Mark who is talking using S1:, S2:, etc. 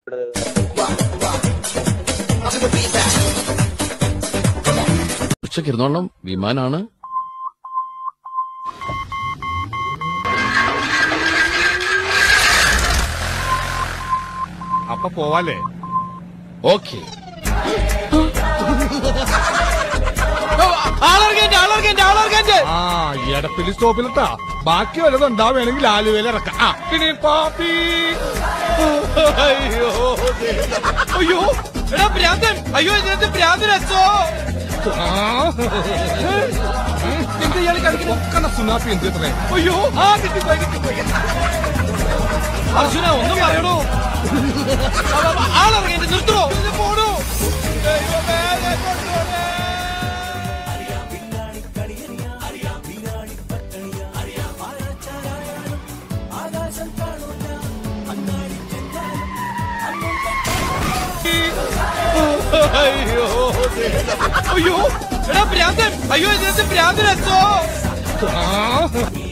S1: ഉച്ചക്ക് ഇരുന്നോളാം വിമാനാണ്
S2: അപ്പൊ പോവാല്ലേ
S1: ഓക്കെ
S2: ആ എടപ്പിലി സ്റ്റോപ്പിലിട്ടാ ബാക്കി വല്ലതും ഉണ്ടാവുകയാണെങ്കിൽ ആലുവയിൽ ഇറക്കാം ആ പിന്നെ പാപ്പി
S3: അയ്യോ അയ്യോ എടാ ഭ്രാന്തൻ അയ്യോ ഇതിനകത്ത് ഭ്രാന്തൻ അച്ചോ
S2: ആ. എന്താ ഇയാൾ കളിക്കുന്ന സുനാപ്പി എന്ത് ഇത്രേ
S3: അയ്യോ ആ കിട്ടിപ്പോയി കിട്ടിപ്പോയി അർജുന ഒന്നും പറയണോ ആളിറങ്ങി നിർത്തണോ ഇത് പോണോ ദൈവമേ, എന്നെ കൊണ്ടുപോണേ. അയ്യോ അയ്യോ എടാ ഭ്രാന്തൻ അയ്യോ ഇതിനകത്ത് ഭ്രാന്തൻ അച്ചോ
S2: ആ.